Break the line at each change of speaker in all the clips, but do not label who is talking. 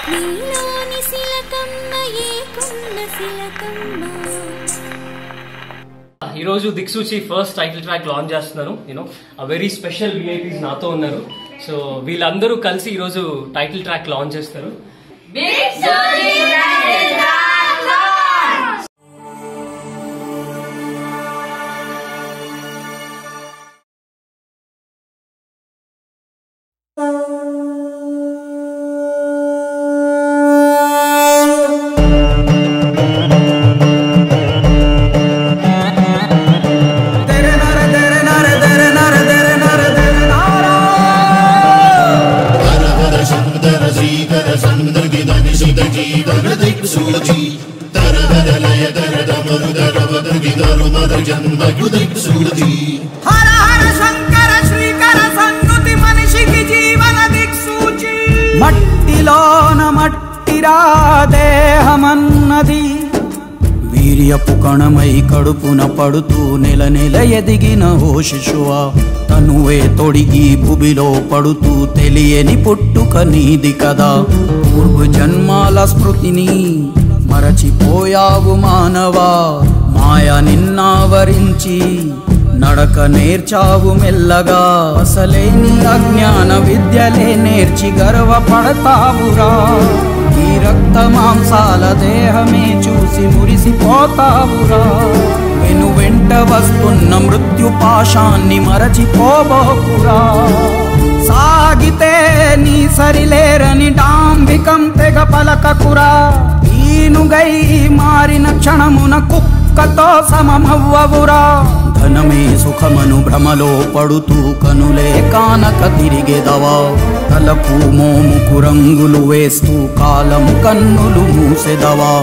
నీలోని శిలకమ్మ ఏకున్న శిలకమ్మ
ఈరోజు దిక్సూచి ఫస్ట్ టైటిల్ ట్రాక్ లాంచ్ చేస్తున్నాను యూనో ఆ వెరీ స్పెషల్ విఐపీస్ నాతో ఉన్నారు సో వీళ్ళందరూ కలిసి ఈరోజు టైటిల్ ట్రాక్ లాంచ్ చేస్తారు
హర హర శంకర శ్రీకర సందర్గిదని సుత జీవన దిక్సూచి తర హర లయ ధర దమరుదర వదగిదరు మద జన్మకు దిక్సూచి
హర హర శంకర శ్రీకర సన్నుతి మనిషికి జీవన దిక్సూచి మట్టిలోన మట్టిరా దేహమన్నది వీర్యపు కణమై కడుపున పడుతూ నెల నెల ఎదిగిన ఓ శిశువా తనువే తొడిగి భుబిలో పడుతూ తెలియని పుట్టుక నీది కదా పూర్వ జన్మాల స్మృతిని మరచిపోయావు మానవా మాయ నిన్నావరించి నడక నేర్చావు మెల్లగా అసలేని అజ్ఞాన విద్యలే నేర్చి గర్వపడతావురా ఈ రక్త మాంసాల దేహమే చూసి మురిసిపోతావురా వెను వెంట వస్తున్న మృత్యు పాశాన్ని మరచిపోబోకురా సాగితే నీ సరిలేరని డాంబికం తెగ పలకకురా ఈనుగై మారిన క్షణమున కుక్కతో సమమవ్వవురా ధనమే సుఖమను భ్రమలో పడుతూ కనులే కానక తిరిగెదవా తలకు మోముకు రంగులు వేస్తూ కాలం కన్నులు మూసెదవా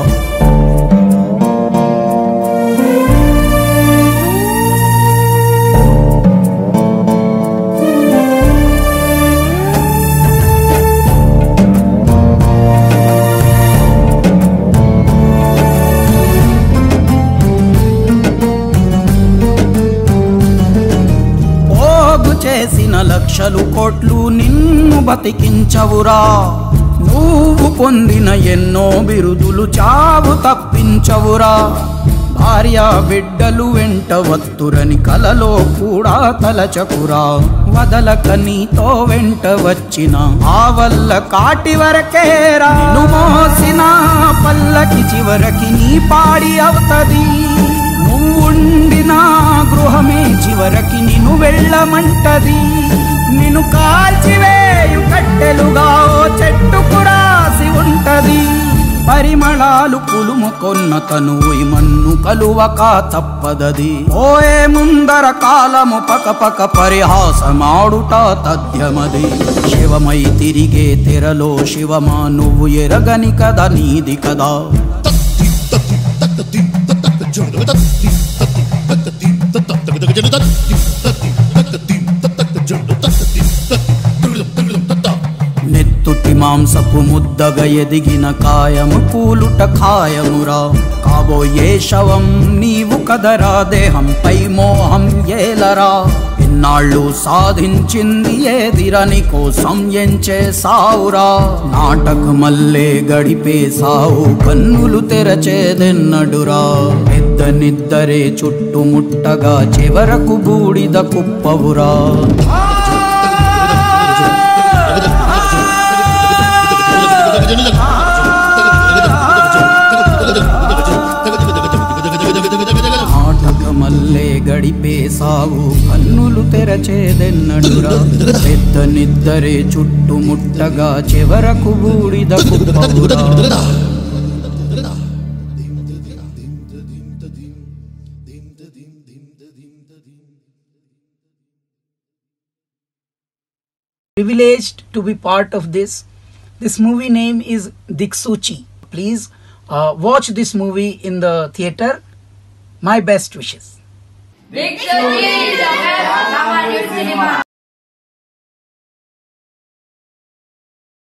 పోగు చేసిన లక్షలు కోట్లు నిన్ను బతికించవురా నువ్వు పొందిన ఎన్నో బిరుదులు చావు తప్పించవురా భార్య బిడ్డలు వెంట వత్తురని కలలో కూడా తలచకురా వదలక నీతో వెంట వచ్చిన ఆ వల్ల కాటి వరకేరా నిన్ను మోసిన పల్లకి చివరకి నీ పాడి అవుతది నువ్వుండిన గృహమే చివరకి నిన్ను వెళ్ళమంటది నిన్ను కాల్చివేయు కట్టెలుగా ఓ చెట్టుకు రాసి ఉంటది పరిమళాలు పులుముకొన్న తను ఈ మన్ను కలువక తప్పదది ఓయే ముందర కాలము పక పక పరిహాసమాడుట తథ్యమది శివమై తిరిగే తెరలో శివమా నువ్వు ఎరగని కదా నీది కదా
తత్తి తత్తి జుడు తత్తి తత్తి తత్తి తత్తి తత్తి తత్తి తత్తి తత్తి జుడు తత్తి తత్తి తుడు తుడు తత్త
నెత్తుటి మాంసపు ముద్దగా ఎదిగిన కాయము కూలుట ఖాయమురా కాబోయే శవం నీవు కదరా దేహంపై మోహం ఏలరా ఇన్నాళ్ళు సాధించింది ఏదిరని కోసం ఎంచే సావురా నాటకమల్లే గడిపే సావు కన్నులు తెరచేదెన్నడురా పెద్ద నిద్దరే చుట్టుముట్టగా చివరకు బూడిద కుప్పవురా నాటకమల్లే గడిపే సావు కన్నులు తెరచేదెన్నడురా పెద్ద నిద్దరే చుట్టుముట్టగా చివరకు బూడిద కుప్పవురా
privileged to be part of this. This movie name is Diksuchi. Please uh, watch this movie in the theater. My best wishes.
Victory is ahead of our new cinema.